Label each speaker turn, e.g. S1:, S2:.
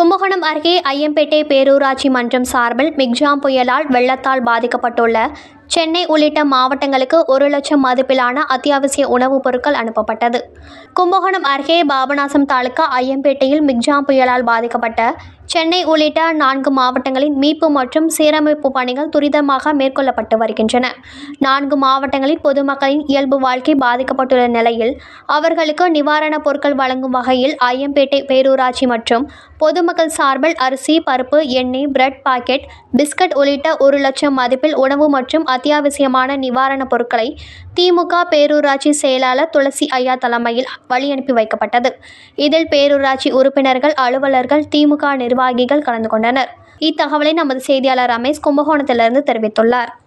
S1: கும்பகோணம் அருகே ஐயம்பேட்டை பேரூராட்சி மன்றம் சார்பில் மிக்ஜாம் புயலால் வெள்ளத்தால் பாதிக்கப்பட்டுள்ள சென்னை உள்ளிட்ட மாவட்டங்களுக்கு ஒரு லட்சம் மதிப்பிலான அத்தியாவசிய உணவுப் பொருட்கள் அனுப்பப்பட்டது கும்பகோணம் அருகே பாபநாசம் தாலுகா ஐயம்பேட்டையில் மிக்ஜாம் புயலால் பாதிக்கப்பட்ட சென்னை உள்ளிட்ட நான்கு மாவட்டங்களின் மீட்பு மற்றும் சீரமைப்பு பணிகள் துரிதமாக மேற்கொள்ளப்பட்டு வருகின்றன நான்கு மாவட்டங்களில் பொதுமக்களின் இயல்பு வாழ்க்கை பாதிக்கப்பட்டுள்ள நிலையில் அவர்களுக்கு நிவாரணப் பொருட்கள் வழங்கும் வகையில் ஐயம்பேட்டை பேரூராட்சி மற்றும் பொதுமக்கள் சார்பில் அரிசி பருப்பு எண்ணெய் பிரெட் பாக்கெட் பிஸ்கட் உள்ளிட்ட ஒரு லட்சம் மதிப்பில் உணவு மற்றும் அத்தியாவசியமான நிவாரணப் பொருட்களை திமுக பேரூராட்சி செயலாளர் துளசி ஐயா தலைமையில் வழி அனுப்பி வைக்கப்பட்டது இதில் பேரூராட்சி உறுப்பினர்கள் அலுவலர்கள் திமுக நிர்வாகிகள் கலந்து கொண்டனர் இத்தகவலை நமது செய்தியாளர் ரமேஷ் கும்பகோணத்திலிருந்து தெரிவித்துள்ளார்